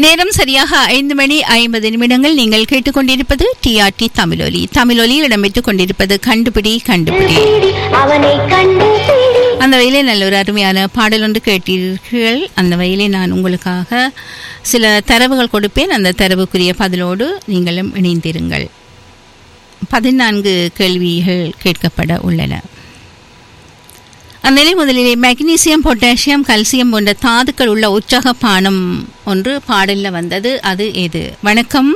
நேரம் சரியாக ஐந்து மணி ஐம்பது நிமிடங்கள் நீங்கள் கேட்டுக்கொண்டிருப்பது டிஆர்டி தமிழொலி தமிழொலியில் இடம்பெற்றுக் கொண்டிருப்பது கண்டுபிடி கண்டுபிடி அவனை கண்டு தேடி அந்த வகையிலே நல்ல ஒரு அருமையான பாடல் ஒன்று கேட்டீர்கள் அந்த வகையிலே நான் உங்களுக்காக சில தரவுகள் கொடுப்பேன் அந்த தரவுக்குரிய பதிலோடு நீங்களும் இணைந்திருங்கள் பதினான்கு கேள்விகள் கேட்கப்பட உள்ளன அந்நிலை முதலிலே மெக்னீசியம் பொட்டாசியம் கல்சியம் போன்ற தாதுக்கள் உள்ள உற்சாக பானம் ஒன்று பாடல்ல வந்தது அது எது வணக்கம்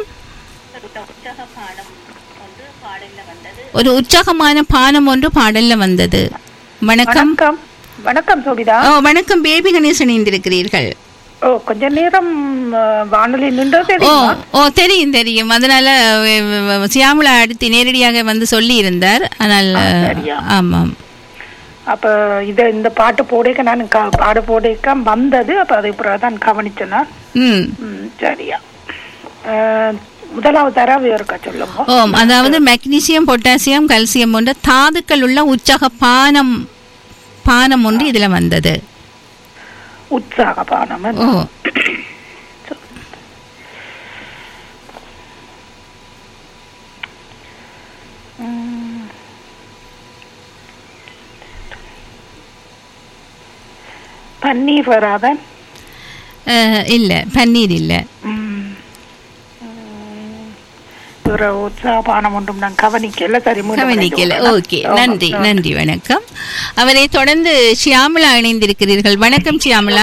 ஒரு உற்சாகமான பானம் ஒன்று பாடல்ல வந்தது வணக்கம் வணக்கம் வணக்கம் சோபிதா ஓ வணக்கம் பேபி கணேசன் இணைந்திருக்கிறீர்கள் ஓ கொஞ்ச நேரம் அஹ், வானொலி நின்று ஓ தெரியுமா ஓ தெரியும் தெரியும் அதனால வ- வ- வ- சியாமளா அடுத்து நேரடியாக வந்து சொல்லி இருந்தார் ஆனால் சரியா. ஆமாம் அப்ப இத இந்த பாட்டு போடேக்க நான் க- பாட போடேக்க வந்தது அப்ப அதை பிறகு தான் கவனிச்சேன் நான். ம் ம், சரியா அஹ், முதலாவது தரவு இருக்கா சொல்லுங்க ஓம் அதாவது மெக்னீசியம் பொட்டாசியம் கல்சியம் போன்ற தாதுக்கள் உள்ள உற்சாக பானம் பானம் ஒன்று இதுல வந்தது உற்சாக பானம் ஓ பன்னீர் வராதன் அஹ், இல்ல பன்னீர் இல்ல ஒரு உற்சாக பானம் ஒன்றும் நான் கவனிக்கல சரி மீண்டும் கவனிக்கல இணைந்து ஓகே கொள்ளலாம். நன்றி ஆமா, நன்றி வணக்கம் அவரை தொடர்ந்து ஷியாமளா இணைந்திருக்கிறீர்கள் வணக்கம் ஷியாமளா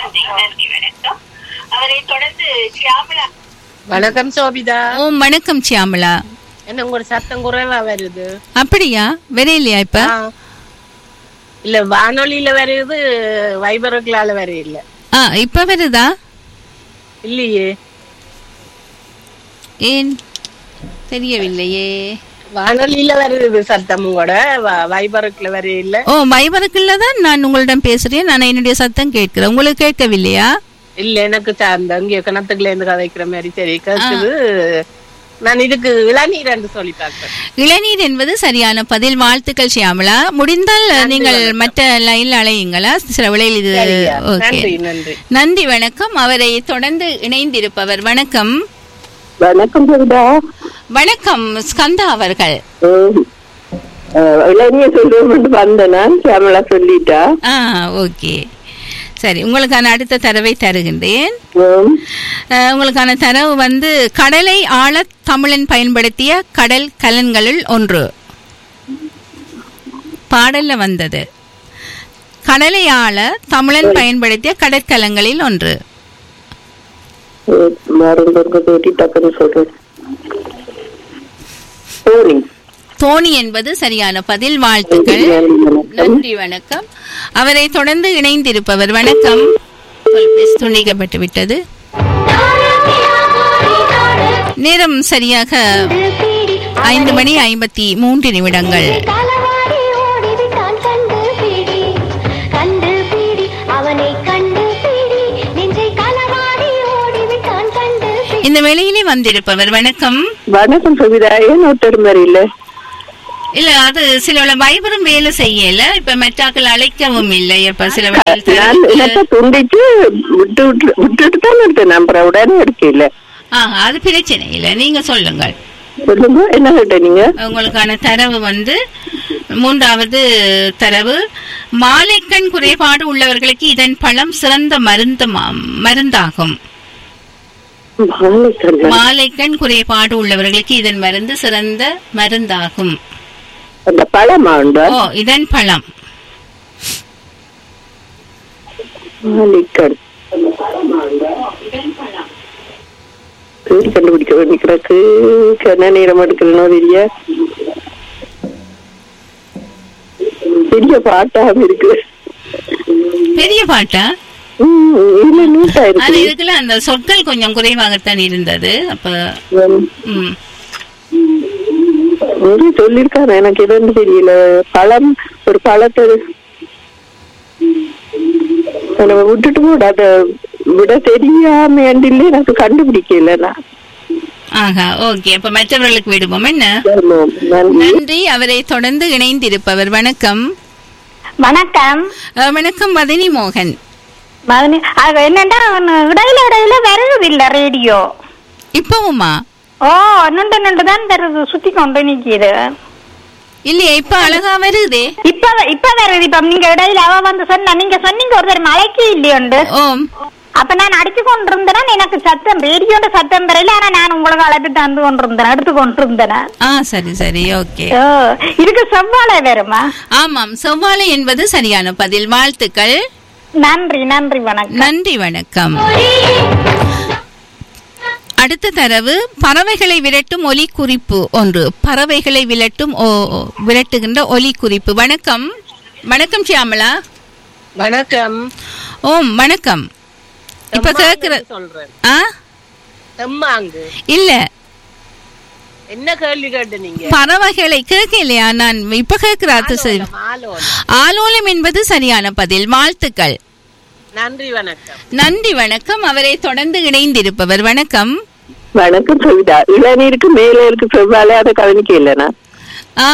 வணக்கம் சோபிதா ஓ வணக்கம் ஷியாமளா என்ன உங்களோட சத்தம் குறைவா வருது அப்படியா வேற இல்லையா இப்ப ஆ. இல்ல வானொலியில வருது வைபரங்களால வர இல்ல ஆ இப்ப வருதா இல்லையே ஏன் தெரியவில்லையே வானொலியில வருது சத்தம் கூட வ- வைபரக்குல வர இல்ல ஓ மைவருக்குள்ள தான் நான் உங்களிடம் பேசுறேன் நான் என்னுடைய சத்தம் கேட்கிறேன் உங்களுக்கு கேட்கவில்லையா இல்ல எனக்கு சார்ந்த இங்க கிணத்துக்குள்ள இருந்து கதைக்கிற மாதிரி சரி கேக்குது நான் இதுக்கு இளநீர் என்று சொல்லி பார்க்கிறேன் இளநீர் என்பது சரியான பதில் வாழ்த்துக்கள் ஷியாமளா முடிந்தால் நீங்கள் மற்ற லைனில் அழையுங்களா சில விலையில் இது சரியா? ஓகே நன்றி நன்றி நன்றி வணக்கம் அவரை தொடர்ந்து இணைந்திருப்பவர் வணக்கம் வணக்கம் சவிதா வணக்கம் ஸ்கந்தா அவர்கள் இளநிய சொல்லுவோம் வந்தேன் நான் கேமலா சொல்லிட்டா ஆ ஓகே சரி உங்களுக்கான அடுத்த தரவை தருகின்றேன் உம், அஹ், உங்களுக்கான தரவு வந்து கடலை ஆள தமிழன் பயன்படுத்திய கடல் கலன்களுள் ஒன்று பாடல்ல வந்தது கடலை ஆள தமிழன் பயன்படுத்திய கடற்கலங்களில் ஒன்று உம், மருந்து ஒரு தேடி டக்குன்னு சொல்றேன் சோனி தோணி என்பது சரியான பதில் வாழ்த்துக்கள் நன்றி வணக்கம் அவரை தொடர்ந்து இணைந்திருப்பவர் வணக்கம் தொலைபேசி துண்டிக்கப்பட்டு விட்டது நேரம் சரியாக தேடி ஐந்து மணி ஐம்பத்தி மூன்று நிமிடங்கள் தலவாடி ஓடிவிட்டான் கண்டு பீடி கண்டு பீடி அவனை கண்டு பீடி நெஞ்சை களவாடி ஓடிவிட்டான் கண்டு பீடி இந்த வேளையிலே வந்திருப்பவர் வணக்கம் வணக்கம் சவிதா ஏன் ஒருத்தர் மாதிரி இல்ல இல்ல அது சில வைபரும் வேலை செய்யல இப்ப மெட்டாக்கள் அழைக்கவும் இல்லை இப்ப சில வேளையில் நான் தரவுக்கு- என்னத்த துண்டிச்சு விட்டு விட்டு விட்டுட்டு தான் எடுத்தேன் நம்புற உடனே எடுக்கல ஆ, அது பிரச்சனை இல்லை நீங்க சொல்லுங்கள் சொல்லுங்க என்ன கேட்ட நீங்க உங்களுக்கான தரவு வந்து மூன்றாவது தரவு மாலைக்கண் குறைபாடு உள்ளவர்களுக்கு இதன் பழம் சிறந்த மருந்து மருந்தாகும் மாலைக்கண்ணன். மாலைக்கண் குறைபாடு உள்ளவர்களுக்கு இதன் மருந்து சிறந்த மருந்தாகும் அந்த பழமா உண்டா ஓ இதன் பழம் மாலைக்கண் பேர் கண்டுபிடிக்க வேண்டிக்கிறக்கு என்ன நேரம் எடுக்கலனோ தெரிய பெரிய பாட்டாக இருக்கு பெரிய பாட்டா ம், இல்ல நீட்டா ஆனா இருக்கு இதுக்குள்ள அந்த சொற்கள் கொஞ்சம் குறைவாகத்தான் இருந்தது அப்ப ம் ஒரு சொல்லிருக்காரு எனக்கு எதுன்னு தெரியல பழம் ஒரு பழத்தை நம்ம விட்டுட்டு போட அத விட தெரியாம இல்ல எனக்கு கண்டுபிடிக்கல நான் ஆஹா ஓகே அப்ப மற்றவர்களுக்கு விடுவோம் என்ன ஆமாம், நன்றி நன்றி அவரை தொடர்ந்து இணைந்திருப்பவர் வணக்கம் வணக்கம் அஹ், வணக்கம் மதினி மோகன் மதனி அது என்னண்டா அவன் இடையில இடையில வருது இல்ல ரேடியோ இப்பவுமா ஓ நின்று நின்று தான் வருது சுத்தி கொண்டு நிக்கிது இல்லையே இப்ப அழகா வருதே இப்ப இப்ப வருது இப்ப நீங்க இடையில அவ வந்து சொன்னா நீங்க சொன்னீங்க ஒருத்தர் மலைக்கு இல்லையோண்டு ஓம் அப்ப நான் அடிச்சு கொண்டிருந்தேன் எனக்கு சத்தம் ரேடியோட சத்தம் வரையில ஆனா நான் உங்களுக்கு அழைப்பு தந்து கொண்டிருந்தேன் எடுத்து கொண்டிருந்தேன் ஆ சரி சரி ஓகே ஓ இதுக்கு செவ்வாழை வருமா ஆமாம் செவ்வாழை என்பது சரியான பதில் வாழ்த்துக்கள் நன்றி நன்றி வணக்கம் நன்றி வணக்கம் அடுத்த தரவு பறவைகளை விரட்டும் ஒலி குறிப்பு ஒன்று பறவைகளை விரட்டும் ஓ- விரட்டுகின்ற ஒலி குறிப்பு வணக்கம் வணக்கம் ஷியாமலா வணக்கம் ஓம் வணக்கம் இப்ப கேக்குற சொல்றேன் ஆ செம்மாங்கு இல்ல என்ன கேள்வி கேட்டு நீங்க பறவைகளை கேட்கலையா நான் இப்ப கேட்கிறாத்து சரி ஆலோலம் ஆலோலம் என்பது சரியான பதில் வாழ்த்துக்கள் நன்றி வணக்கம் நன்றி வணக்கம் அவரை தொடர்ந்து இணைந்திருப்பவர் வணக்கம் வணக்கம் சவிதா இளநீருக்கு மேல இருக்கு செவ்வாழை அதை கவனிக்க இல்லைனா ஆ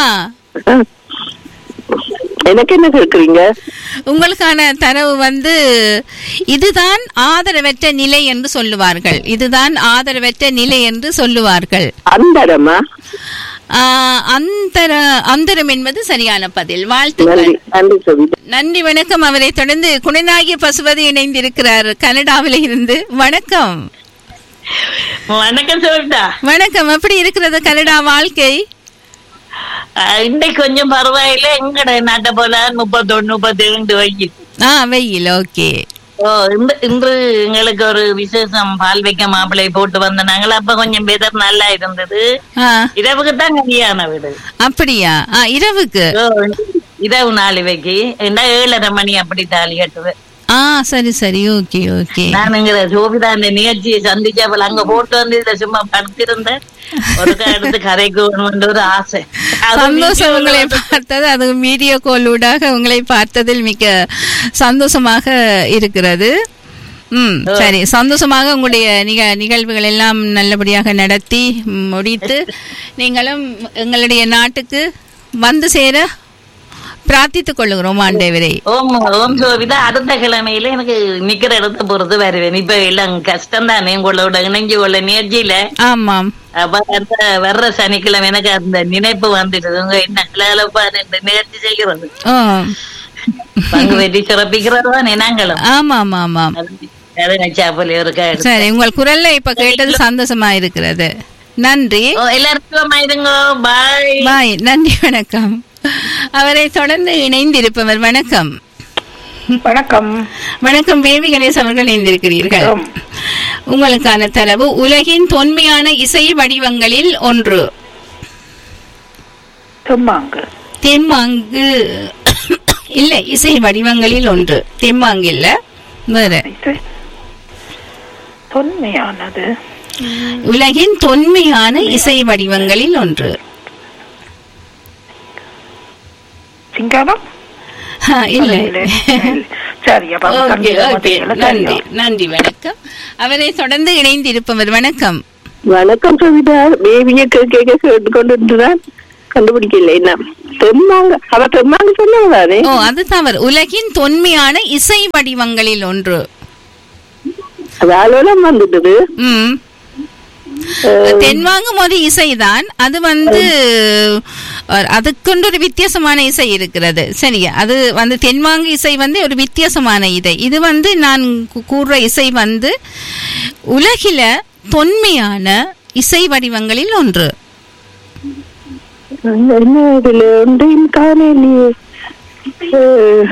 எனக்கு என்ன கேக்குறீங்க உங்களுக்கான தரவு வந்து இதுதான் ஆதரவற்ற நிலை என்று சொல்லுவார்கள் இதுதான் ஆதரவற்ற நிலை என்று சொல்லுவார்கள் அந்தரமா ஆ, அந்தர அந்தரம் என்பது சரியான பதில் வாழ்த்துக்கள் நன்றி நன்றி சவிதா நன்றி வணக்கம் அவரை தொடர்ந்து குணநாயகி பசுபதி இணைந்திருக்கிறார் கனடாவில் இருந்து வணக்கம் வணக்கம் சொல்லிட்டா வணக்கம் எப்படி இருக்கிறது கனடா வாழ்க்கை இன்னைக்கு கொஞ்சம் பரவாயில்ல எங்கட நாட்டை போல முப்பத்தொன்னு முப்பத்தி ரெண்டு வயசு ஆ வெயில் ஓகே ஓ இன்று இன்று எங்களுக்கு ஒரு விசேஷம் பால் வைக்க மாப்பிள்ளை போட்டு வந்த நாங்கள் அப்ப கொஞ்சம் வெதர் நல்லா இருந்தது ஆ இரவுக்கு தான் கல்யாண வீடு அப்படியா ஆ இரவுக்கு ஓ, இரவு நாளைக்கு என்ன ஏழரை மணி அப்படி தாலி கட்டுவேன் ஆ சரி சரி ஓகே ஓகே நானுங்கிற சோபிதா இந்த நிகழ்ச்சியை சந்திச்சவள் அங்க போட்டு வந்து இதுல சும்மா படுத்திருந்தேன் ஒரு எடுத்து கதைக்கு வேணும்னு ஒரு ஆசை அது சந்தோஷம் வீடியோல உங்களை வந்து- பார்த்தது அது வீடியோ கால் ஊடாக உங்களை பார்த்ததில் மிக்க சந்தோஷமாக இருக்கிறது ம் சரி சந்தோஷமாக உங்களுடைய நிக நிகழ்வுகள் எல்லாம் நல்லபடியாக நடத்தி முடித்து நீங்களும் எங்களுடைய நாட்டுக்கு வந்து சேர பிரார்த்தித்துக் கொள்ளுகிறோம் ஆண்டவரை ஓம் ஓம் சோபிதா அடுத்த கிழமையில எனக்கு நிக்கிற இடத்த பொறுத்து வருவேன் இப்ப எல்லாம் கஷ்டம் தானே உங்களோட இணைஞ்சு கொள்ள நேர்ச்சியில ஆமாம் அப்ப அந்த வர்ற சனிக்கிழமை எனக்கு அந்த நினைப்பு வந்துடுது உங்க என்ன கிளப்பா நேர்ச்சி செய்கிறது ஓ பங்கு வெற்றி சிறப்பிக்கிறது தானே நாங்களும் ஆமாம் ஆமாம் அது- அது நச்சாப்பல் இருக்கா சரி உங்கள் குரல்ல இப்ப கேட்டது சந்தோஷமா இருக்கிறது நன்றி ஓ எல்லாருக்கும் இருங்க பாய் பாய் நன்றி வணக்கம் அவரை தொடர்ந்து இணைந்திருப்பவர் வணக்கம் வணக்கம் வணக்கம் பேபி கணேஷ் அவர்கள் இணைந்திருக்கிறீர்கள் ஆம். உங்களுக்கான தரவு உலகின் தொன்மையான இசை வடிவங்களில் ஒன்று செம்மாங்கு தெம்மாங்கு இல்ல இசை வடிவங்களில் ஒன்று தெம்மாங்கு இல்ல வேற இது தொன்மையானது உலகின் தொன்மையான இசை வடிவங்களில் ஒன்று சிங்காரம் ஆ, இல்ல இல்ல, இல்ல. சரி அப்ப ஓகே சங்கீத ஓகே மத்தியில நன்றி சரியா? நன்றி வணக்கம் அவரை தொடர்ந்து இணைந்திருப்பவர் வணக்கம் வணக்கம் சவிதா பேபிய கேட்க கேட்டுக்கொண்டுதான் கண்டுபிடிக்கல என்ன தெம்மாங்க அவ தெம்மாங்க சொன்னவதானே ஓ அது தவறு உலகின் தொன்மையான இசை வடிவங்களில் ஒன்று அது அலுவலம் வந்துட்டது ம் தென்வாங்கும் ஒரு இசைதான் அது வந்து அஹ், அதுக்கொண்டு ஒரு வித்தியாசமான இசை இருக்கிறது சரியா அது வந்து தென்வாங்கு இசை வந்து ஒரு வித்தியாசமான இதை இது வந்து நான் கூ- கூறுற இசை வந்து உலகில தொன்மையான இசை வடிவங்களில் ஒன்று என்ன இதுல ஒன்றையும் காணலையே அஹ்,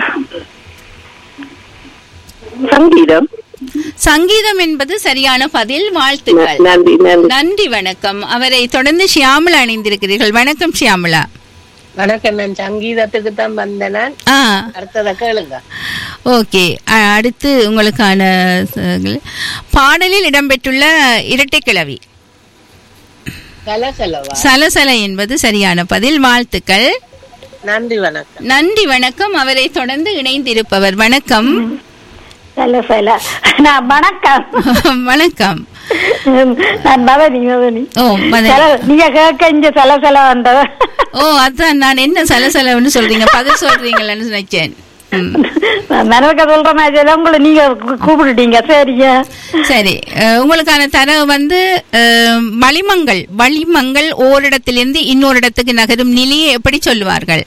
சங்கீதம் சங்கீதம் என்பது சரியான பதில் வாழ்த்துக்கள் நன்றி நன்றி நன்றி வணக்கம் அவரை தொடர்ந்து ஷியாமலா அணிந்திருக்கிறீர்கள் வணக்கம் ஷியாமலா வணக்கம் நான் சங்கீதத்துக்கு தான் வந்தேன் நான். ஆ அடுத்ததை கேளுங்க ஓகே அ- அடுத்து உங்களுக்கான அஹ், பாடலில் இடம்பெற்றுள்ள இரட்டை கிளவி கலசலவா சலசல என்பது சரியான பதில் வாழ்த்துக்கள் நன்றி வணக்கம் நன்றி வணக்கம் அவரை தொடர்ந்து இணைந்திருப்பவர் வணக்கம் சில சில நான் வணக்கம் வணக்கம் நான் மதனி மதனி ஓ மதனி. சில- நீங்க கேட்க இங்க சில சில வந்தது ஓ அதான் நான் என்ன சலசலன்னு சொல்றீங்க பதில் சொல்றீங்களான்னு நினைச்சேன் மனதுக்கு சொல்ற மாதிரி எல்லாம் உங்களை நீங்க கூ- கூப்பிட்டுட்டீங்க சரியா சரி அஹ், உங்களுக்கான தரவு வந்து அஹ், வளிமங்கள் வளிமங்கள் ஓரிடத்திலிருந்து இன்னொரு இடத்துக்கு நகரும் நிலையை எப்படி சொல்லுவார்கள்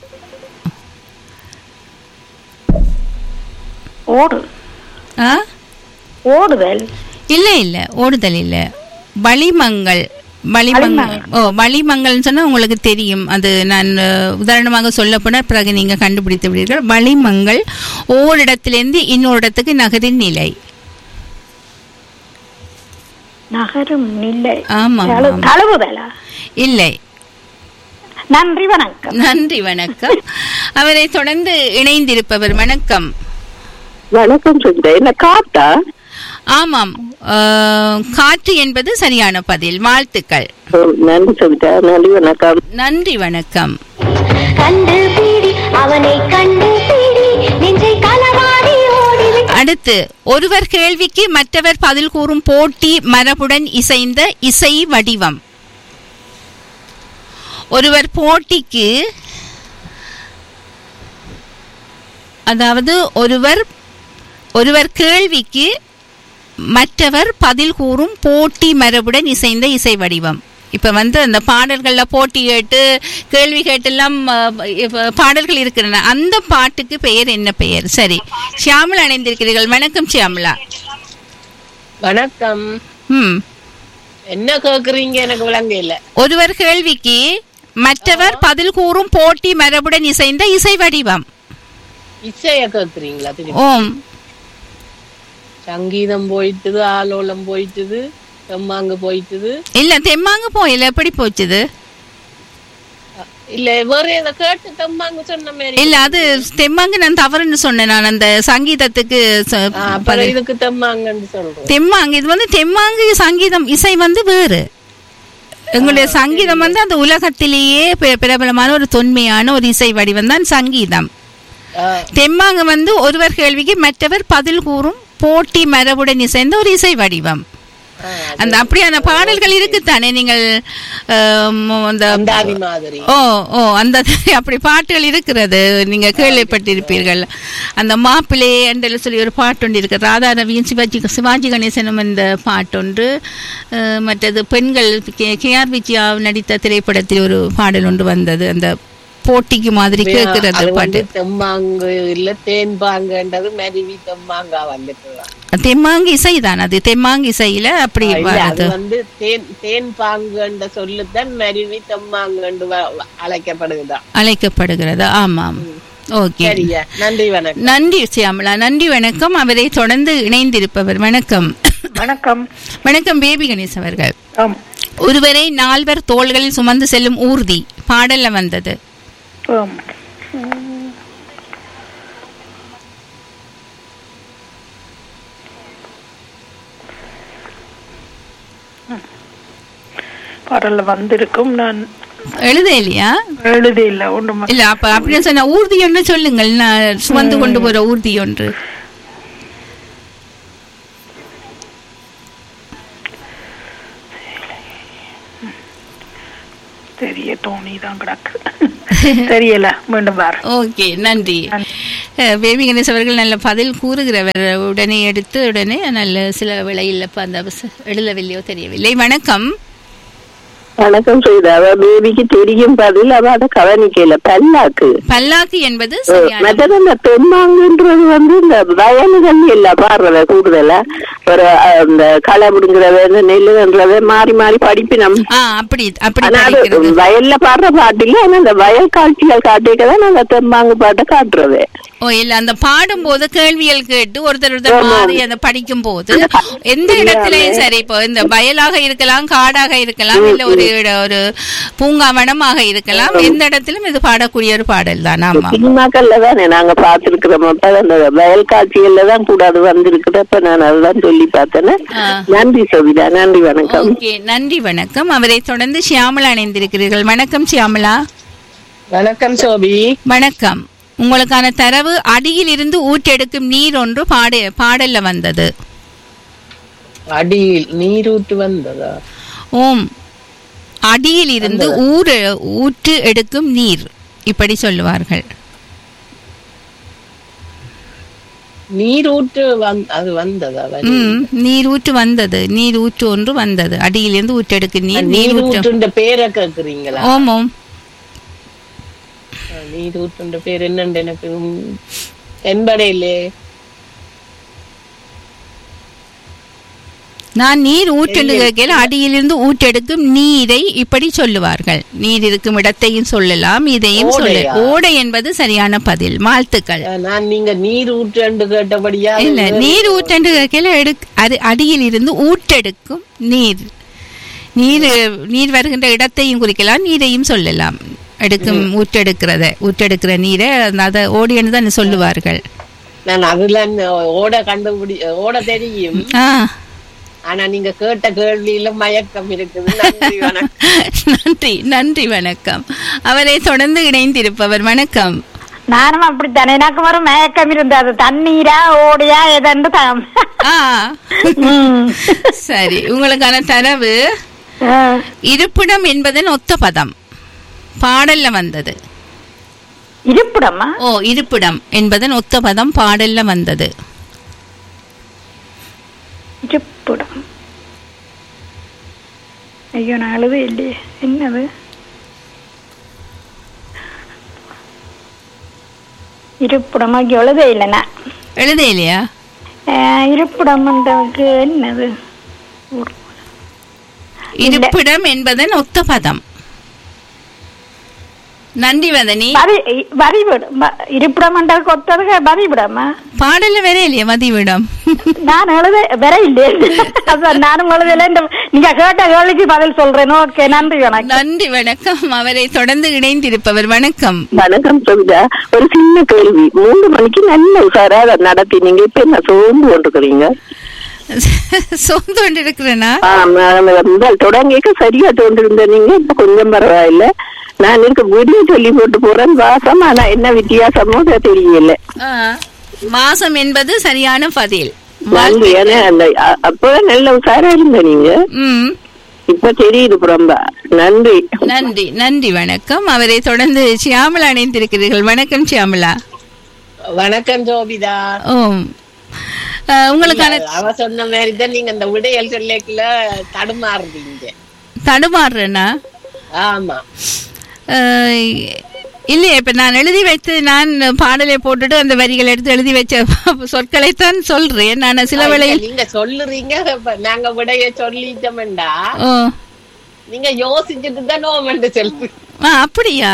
ஓடு ஆ? ஓடுதல் இல்ல இல்ல ஓடுதல் இல்ல வளிமங்கள் வளிமங்கள் ஓ வளிமங்கள்னு சொன்னா உங்களுக்கு தெரியும் அது நான் அஹ், உதாரணமாக சொல்ல போனா பிறகு நீங்க கண்டுபிடித்து விடுவீர்கள் வளிமங்கள் ஓரிடத்திலிருந்து இன்னொரு இடத்துக்கு நகரின் நிலை நகரும் இல்லை ஆமா தழு- ஆமா. தழுவுதலா இல்லை நன்றி வணக்கம் நன்றி வணக்கம் அவரை தொடர்ந்து இணைந்திருப்பவர் வணக்கம் வணக்கம் சுந்தா என்ன காத்தா ஆமாம் அஹ், காற்று என்பது சரியான பதில் வாழ்த்துக்கள் ஓ, நன்றி சுந்தா நன்றி வணக்கம் நன்றி வணக்கம் கண்டு பீடி அவனை கண்டு பீடி நெஞ்சை களவாடி ஓடிவிட்டான் அடுத்து ஒருவர் கேள்விக்கு மற்றவர் பதில் கூறும் போட்டி மரபுடன் இசைந்த இசை வடிவம் ஒருவர் போட்டிக்கு அதாவது ஒருவர் ஒருவர் கேள்விக்கு மற்றவர் பதில் கூறும் போட்டி மரபுடன் இசைந்த இசை வடிவம் இப்ப வந்து அந்த பாடல்கள்ல போட்டி கேட்டு கேள்வி கேட்டெல்லாம் அஹ், இப்ப பாடல்கள் இருக்கின்றன அந்த பாட்டுக்கு பெயர் என்ன பெயர் சரி ஷியாமலா அணைந்திருக்கிறீர்கள் வணக்கம் ஷியாமலா வணக்கம் ம் என்ன கேக்குறீங்க எனக்கு விளங்க இல்ல ஒருவர் கேள்விக்கு மற்றவர் பதில் கூறும் போட்டி மரபுடன் இசைந்த இசை வடிவம் இசைய கேக்குறீங்களா திருப்பி ஓம் சங்கீதம் போயிட்டுது ஆலோலம் போயிட்டுது செம்மாங்கு போயிட்டுது இல்ல தெம்மாங்க போயில எப்படி போச்சுது இல்ல வேற ஏதோ கேட்டு தெம்மாங்கு சொன்ன மாதிரி இல்ல அது தெம்மாங்க நான் தவறுன்னு சொன்னேன் நான் அந்த சங்கீதத்துக்கு ச- ஆ, அப்புறம் இதுக்கு தெம்மாங்கன்னு சொல்றோம் தெம்மாங்கு இது வந்து தெம்மாங்கு சங்கீதம் இசை வந்து வேறு எங்களுடைய சங்கீதம் வந்து அந்த உலகத்திலேயே பெ- பிரபலமான ஒரு தொன்மையான ஒரு இசை வடிவம் தான் சங்கீதம் ஆ, தெம்மாங்கு வந்து ஒருவர் கேள்விக்கு மற்றவர் பதில் கூறும் போட்டி மரபுடன் இசைந்த ஒரு இசை வடிவம் ஆ, அந்த அப்படியான பாடல்கள் இருக்குத்தானே நீங்கள் ஆம், அந்த அந்தாதி மாதிரி ஓ ஓ அந்த அப்படி பாட்டுகள் இருக்கிறது நீங்க கேள்விப்பட்டிருப்பீர்கள் அந்த மாப்பிள்ளை என்று சொல்லி ஒரு பாட்டு ஒன்று இருக்கு ராதா ரவியும் சிவாஜி சிவாஜி கணேசனும் இந்த பாட்டொன்று அஹ், மற்றது பெண்கள் கே கேஆர் விஜயா நடித்த திரைப்படத்தில் ஒரு பாடல் ஒன்று வந்தது அந்த போட்டிக்கு மாதிரி கேட்கிறது அது பாட்டு வந்து தெம்மாங்கு இல்ல தேன் பாங்குன்றது மருவி தெம்மாங்கா வந்துட்டு தெம்மாங்கு இசைதான் அது தெம்மாங்கு இசையில அப்படி இல்ல, அது வருது வந்து தேன் தேன் பாங்குன்ற சொல்லுதான் மருவி தெம்மாங்குண்டு வ- வ- அழைக்கப்படுகுதா அழைக்கப்படுகிறது ஆமாம் ஓகே சரியா நன்றி வணக்கம் நன்றி சியாமலா நன்றி வணக்கம் அவரை தொடர்ந்து இணைந்திருப்பவர் வணக்கம் வணக்கம் வணக்கம் பேபி கணேஷ் அவர்கள் ஆம் ஒருவரை நால்வர் தோள்களில் சுமந்து செல்லும் ஊர்தி பாடல்ல வந்தது ஆம் பாடல்ல வந்திருக்கும் நான் எழுத இல்லையா எழுதி இல்ல ஒன்றும் இல்ல அப்ப அப்படின்னு சொன்ன ஊர்தி ஒன்று சொல்லுங்கள் நான் சுமந்து கொண்டு போற ஊர்தி ஒன்று தெரிய தோணி தான் கிடக்கு தெரியல மீண்டும் பாரு ஓகே நன்றி அஹ், பேபி கணேஷ் அவர்கள் நல்ல பதில் கூறுகிறவர் உடனே எடுத்து உடனே நல்ல சில விலையில் அந்த அவச- எழுதவில்லையோ தெரியவில்லை வணக்கம் வணக்கம் சுதா அவ பேபிக்கு தெரியும் பதில் அவ அதை கவனிக்கல பல்லாக்கு பல்லாக்கு என்பது சரியான மற்றது அந்த தெம்மாங்குன்றது வந்து இந்த வயல்கள் எல்லாம் பாடுறத கூடுதலா ஒரு அஹ், இந்த களை பிடுங்குறத இந்த நெல்லுன்றத மாறி மாறி படிப்பினம் ஆ அப்படி அப்படி ஆனா அது படிக்கிறது வயல்ல பாடுற பாட்டு இல்ல ஆனா அந்த வயல் காட்சிகள் காட்டிக்க தான் நாங்க தெம்மாங்கு பாட்டை காட்டுறது ஓ இல்ல அந்த பாடும்போது கேள்விகள் கேட்டு ஒருத்தர் ஒருத்தர் ஆமா. மாறி அந்த படிக்கும் போது எந்த இடத்துலயும் சரி இப்போ இந்த வயலாக இருக்கலாம் காடாக இருக்கலாம் இல்ல ஒரு இட- ஒரு பூங்காவனமாக இருக்கலாம் எந்த இடத்திலும் இது பாடக்கூடிய ஒரு பாடல் தான் ஆமா சினிமாக்கள்ல தானே நாங்க பாத்துருக்கிறோம் அப்ப அந்த வயல் காட்சிகள்ல தான் கூட அது வந்திருக்குது அப்ப நான் அதுதான் சொல்லி பார்த்தேன்னு ஆ. நன்றி சோபிதா நன்றி வணக்கம் ஓகே நன்றி வணக்கம் அவரை தொடர்ந்து ஷியாமலா இணைந்திருக்கிறீர்கள் வணக்கம் ஷியாமலா வணக்கம் சோபி வணக்கம் உங்களுக்கான தரவு அடியில் இருந்து ஊற்றெடுக்கும் நீர் ஒன்று பாட பாடல்ல வந்தது அடியில் நீரூட்டு வந்ததா ஓம் அடியில் இருந்து ஊறு ஊற்று எடுக்கும் நீர் இப்படி சொல்லுவார்கள் நீரூற்று வந் அது வந்ததா வரி? ம் நீர் ஊற்று வந்தது நீர் ஊற்று ஒன்று வந்தது அடியிலிருந்து ஊற்றெடுக்கு நீர் நீர் ஊற்று நீரூற்றுன்ற பேரை கேக்குறீங்களா ஓமோம் நீரூற்றுன்ற பேர் என்னண்டு எனக்கு என்படையிலே நான் நீர் ஊற்றென்று கேட்கல அடியிலிருந்து ஊற்றெடுக்கும் நீரை இப்படி சொல்லுவார்கள் நீர் இருக்கும் இடத்தையும் சொல்லலாம் இதையும் சொல்ல ஓடையா? ஓடை என்பது சரியான பதில் வாழ்த்துக்கள் நான் நீங்க நீர் ஊற்று கேட்டபடியா இல்ல நீர் ஊற்றென்று கேட்கல எடுக் அது அடியில் இருந்து ஊற்றெடுக்கும் நீர் நீர் நீர் வருகின்ற இடத்தையும் குறிக்கலாம் நீரையும் சொல்லலாம் எடுக்கும் ஊற்றெடுக்கிறத ஊற்றெடுக்கிற நீரை அதை ஓடின்னு தான் சொல்லுவார்கள் நான் அதுல ஓட கண்டுபிடி ஓட தெரியும் ஆ ஆனா நீங்க கேட்ட கேள்வியில மயக்கம் இருக்குது நன்றி வணக்கம் நன்றி நன்றி வணக்கம் அவரை தொடர்ந்து இணைந்திருப்பவர் வணக்கம் நானும் அப்படித்தானே எனக்கு ஒரு மயக்கம் இருந்தது தண்ணீரா ஓடியா எதன்று தான் ஆ ம். சரி உங்களுக்கான தரவு ஆ. இருப்பிடம் என்பதன் ஒத்த பதம் பாடல்ல வந்தது இருப்பிடமா ஓ இருப்பிடம் என்பதன் ஒத்த பதம் பாடல்ல வந்தது இருப்பிடம் ஐயோ நான் அழுது இல்லையே என்னது இருப்பிடம் ஐயோ எழுத இல்லை நான் எழுத இல்லையா அஹ், இருப்பிடம்ன்றதுக்கு என்னது ஊர். இருப்பிடம் என்பதன் ஒத்த பதம் நன்றி வதனி வரி வரிவிடம் வ- இருப்பிடம்ன்றதுக்கு ஒத்ததுக்கு வரிவிடமா பாடல்ல வேற இல்லையா மதிவிடம் நான் எழுத வர இல்லையே அதான் நானும் எழுதல இந்த நீங்க கேட்ட கேள்விக்கு பதில் சொல்றேன் ஓகே நன்றி வணக்கம் நன்றி வணக்கம் அவரை தொடர்ந்து இணைந்திருப்பவர் வணக்கம் வணக்கம் சவிதா ஒரு சின்ன கேள்வி மூன்று மணிக்கு நல்ல உஷாரா அதை நடத்தி நீங்க இப்ப என்ன சோர்ந்து கொண்டிருக்கிறீங்க சோர்ந்து கொண்டிருக்கிறேனா முதல் தொடங்கிக்க சரியா தோன்றிருந்த நீங்க இப்ப கொஞ்சம் பரவாயில்ல நான் இருக்க வீடியோ சொல்லி போட்டு போறேன் வாசம் ஆனா என்ன வித்தியாசமோ அது தெரியல ஆ, மாசம் என்பது சரியான பதில் நன்றி ஏன்னா அந்த அ- அப்ப நல்ல உஷாரா இருந்த நீங்க ம் இப்ப தெரியுது ரொம்ப நன்றி நன்றி நன்றி வணக்கம் அவரை தொடர்ந்து சியாமலா இணைந்திருக்கிறீர்கள் வணக்கம் சியாமலா வணக்கம் ஜோபிதா ஓம் அஹ், உங்களுக்கான அவ சொன்ன மாதிரி தான் நீங்க இந்த விடையல் சொல்லிக்கல தடுமாறுறீங்க தடுமாறுறேனா ஆமா அஹ், இல்லையே இப்ப நான் எழுதி வைத்து நான் பாடலை போட்டுட்டு அந்த வரிகளை எடுத்து எழுதி வச்ச சொற்களைத்தான் சொல்றேன் நான் சில வேளையில் நீங்க சொல்லுறீங்க இப்ப நாங்க விடைய சொல்லிட்டோம்டா ஓ நீங்க யோசிச்சுட்டு தான் நோமண்டு சொல்லு ஆ அப்படியா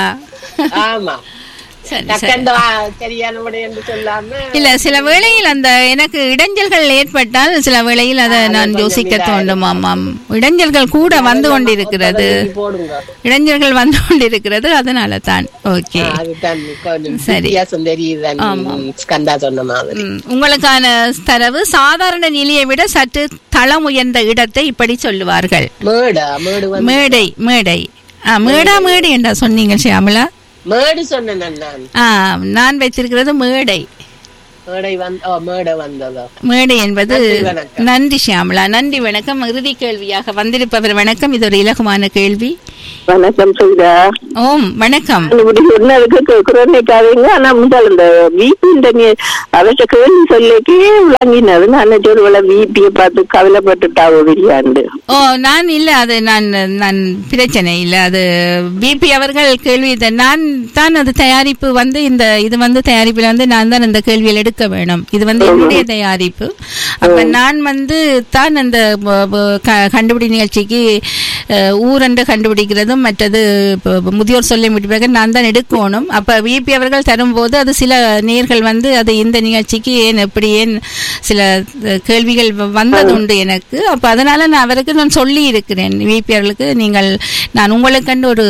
ஆமா சரி சரி டக்கண்டு வா- சரியான விடையன்னு சொல்லாம இல்ல சில வேளையில் அந்த எனக்கு இடைஞ்சல்கள் ஏற்பட்டால் சில வேளையில் அதை நான் யோசிக்க தோண்டும் ஆமாம் இடைஞ்சல்கள் கூட வந்து கொண்டிருக்கிறது போடுங்க இடைஞ்சல்கள் வந்து கொண்டிருக்கிறது அதனால தான் ஓகே ஆ, அதுதான் கொஞ்சம் சரி. வித்தியாசம் தெரியுது ஆமா. ஸ்கந்தா சொன்ன மாதிரி ம், உங்களுக்கான தரவு சாதாரண நிலையை விட சற்று தளம் உயர்ந்த இடத்தை இப்படி சொல்லுவார்கள் மேடா மேடு வந்து மேடை மேடை ஆ, மேடா மேடை என்றா சொன்னீங்க ஷியாமலா மேடு சொன்னேன் நான் ஆ நான் வைத்திருக்கிறது மேடை மேடை வந்த ஓ மேடை வந்ததோ மேடை என்பது நன்றி, வணக்கம். நன்றி ஷியாமலா நன்றி வணக்கம் இறுதி கேள்வியாக வந்திருப்பவர் வணக்கம் இது ஒரு இலகுவான கேள்வி வணக்கம் சவிதா ஓம் வணக்கம் இப்படி சொன்னதுக்கு குரநிக்காதீங்க ஆனா முதல் இந்த வீட்டு அவற்றை கேள்வி சொல்லிக்கே விளங்கினது நான் ஒரு வீட்டிய பார்த்து கவலைப்பட்டுட்டாவோ விரியாண்டு ஓ நான் இல்ல அது நான் நான் பிரச்சனை இல்ல அது பிபி அவர்கள் கேள்வி இத- நான் தான் அது தயாரிப்பு வந்து இந்த இது வந்து தயாரிப்புல வந்து நான் தான் இந்த கேள்வியில் எடுக்க வேணும் இது வந்து என்னுடைய தயாரிப்பு அப்ப நான் வந்து தான் அந்த ப- ப- க- கண்டுபிடி நிகழ்ச்சிக்கு அஹ், ஊரென்று கண்டுபிடிக்கிறதும் மற்றது ப- முதியோர் சொல்லி முடிப்பாக நான் தான் எடுக்கணும் அப்ப விபி அவர்கள் தரும்போது அது சில நேர்கள் வந்து அது இந்த நிகழ்ச்சிக்கு ஏன் எப்படி ஏன் சில அஹ், கேள்விகள் வ- வந்தது உண்டு எனக்கு அப்ப அதனால நான் அவருக்கு நான் சொல்லி இருக்கிறேன் விபி அவர்களுக்கு நீங்கள் நான் உங்களுக்கென்று ஒரு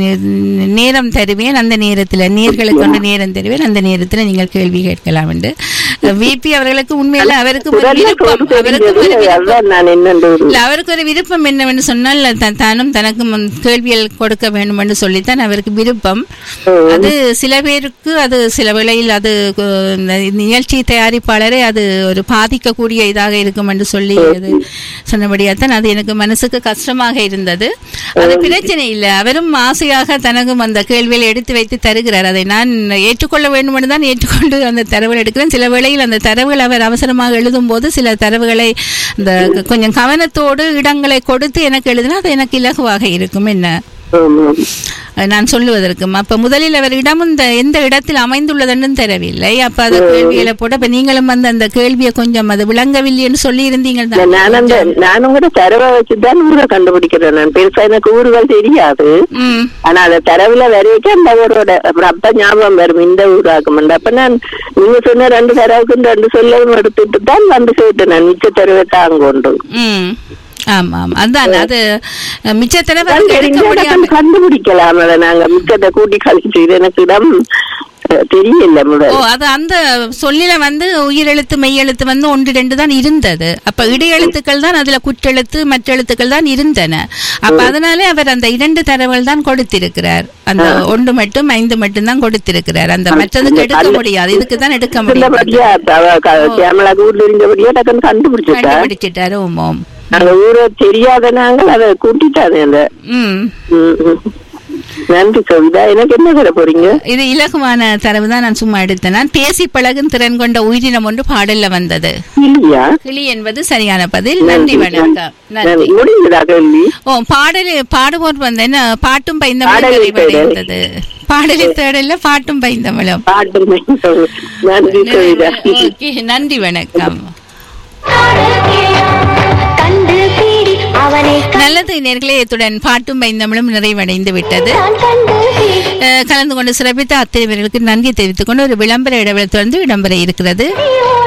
நே- நேரம் தருவேன் அந்த நேரத்தில் நேர்களுக்கு ஒன்று நேரம் தருவேன் அந்த நேரத்தில் நீங்கள் கேள்வி கேட்கலாம் என்று விபி அவர்களுக்கு உண்மையில அவருக்கு ஒரு குரல்ல விருப்பம் தோல் அவருக்கு ஒரு தெரிஞ்சது விருப்பம் அதான் நான் என்னண்டு இல்ல அவருக்கு ஒரு விருப்பம் என்னவென்று சொன்னால் த- தானும் தனக்கு முன் கேள்விகள் கொடுக்க வேண்டும் என்று சொல்லித்தான் அவருக்கு விருப்பம் அது சில பேருக்கு அது சில வேளையில் அது கு- இந்த நிகழ்ச்சி தயாரிப்பாளரை அது ஒரு பாதிக்கக்கூடிய இதாக இருக்கும் என்று சொல்லி அது சொன்னபடியாத்தான் அது எனக்கு மனசுக்கு கஷ்டமாக இருந்தது அது பிரச்சனை இல்லை அவரும் ஆசையாக தனக்கும் அந்த கேள்விகளை எடுத்து வைத்து தருகிறார் அதை நான் ஏற்றுக்கொள்ள வேண்டும் என்று தான் ஏற்றுக்கொண்டு அந்த தரவுகள் எடுக்கிறேன் சில வேளையில் இடையில் அந்த தரவுகள் அவர் அவசரமாக எழுதும்போது சில தரவுகளை இந்த கொஞ்சம் கவனத்தோடு இடங்களை கொடுத்து எனக்கு எழுதினா அது எனக்கு இலகுவாக இருக்கும் என்ன ஆமாம். நான் சொல்லுவதற்கும் அப்ப முதலில் அவர் இடம் இந்த எந்த இடத்தில் அமைந்துள்ளதுன்னு தெரியவில்லை அப்ப அது கேள்வியில போட்டு அப்ப நீங்களும் வந்து அந்த கேள்வியை கொஞ்சம் அது விளங்கவில்லைன்னு சொல்லி இருந்தீங்க இல்ல, நான் அந்த நானும் கூட தரவை வச்சுதான் ஊரை கண்டுபிடிக்கிறேன் நான் பெருசா எனக்கு ஊர்கள் தெரியாது ம் ஆனா அந்த தரவுல வரைக்கும் அந்த ஊரோட அப்புறம் அப்ப ஞாபகம் வரும் இந்த ஊராகும் அப்ப நான் நீங்க சொன்ன ரெண்டு தரவுக்கும் ரெண்டு சொல்லவும் எடுத்துட்டு தான் வந்து கேட்டேன் நான் மிச்ச தரவை தான் கொண்டு ம் ஆமா ஆமா அதான் அது அஹ், மிச்ச தடவை தான் அதுக்கு எடுக்க தெரிஞ்சா முடியாம டக்குனு கண்டுபிடிக்கலாம் அதை நாங்க மிச்சத்தை கூட்டி கழிச்சு இது எனக்கு இடம் அஹ், தெரியல ஓ முதல் அது அந்த சொல்லில வந்து உயிரெழுத்து மெய்யெழுத்து வந்து ஒன்று ரெண்டு தான் இருந்தது அப்ப இடையெழுத்துக்கள் தான் அதுல குற்றெழுத்து மற்ற எழுத்துக்கள் தான் இருந்தன அப்ப அதனாலே அவர் அந்த இரண்டு தரவுகள் தான் கொடுத்திருக்கிறார் அந்த ஒன்று மட்டும் ஐந்து மட்டும் தான் கொடுத்திருக்கிறார் அந்த மற்றதுக்கு எடுக்க முடியாது இதுக்கு தான் எடுக்க முடியாது சொன்னபடியா அவ க- கேமலாக்கு ஊர்ல இருந்தபடியா டக்குன்னு கண்டுபிடிச்சிட்டா கண்டுபிடிச்சிட்டாரு ஓமோம் நாங்க ஊரை தெரியாத நாங்கள் அதை கூட்டிட்டாரு அந்த ம் ம், ம். நன்றி கவிதா எனக்கு என்ன தர போறீங்க இது இலகுவான தரவு தான் நான் சும்மா எடுத்தேன் நான் பேசி பழகும் திறன் கொண்ட உயிரினம் ஒன்று பாடல்ல வந்தது இல்லையா கிளி என்பது சரியான பதில் நன்றி வணக்கம் நன்றி நன்றி. முடிஞ்சதா கேள்வி ஓ பாடல் பாடுவோர் வந்து என்ன பாட்டும் பைந்தமிழும் பாடலை நிறைவடைந்தது பாடலை தேடல பாட்டும் பைந்தமிழும் பாட்டு நன்றி கவிதா ஓகே நன்றி வணக்கம் கண்டு பீடி அவனை நல்லது நேர்களே இத்துடன் பாட்டும் பைந்தமிழும் நிறைவடைந்து விட்டது நான் கண்டு பீடி அஹ், கலந்து கொண்டு சிறப்பித்த அத்தனை பேர்களுக்கு நன்றி தெரிவித்துக் கொண்டு ஒரு விளம்பர இடைவெளி தொடர்ந்து இடம்பெற இருக்கிறது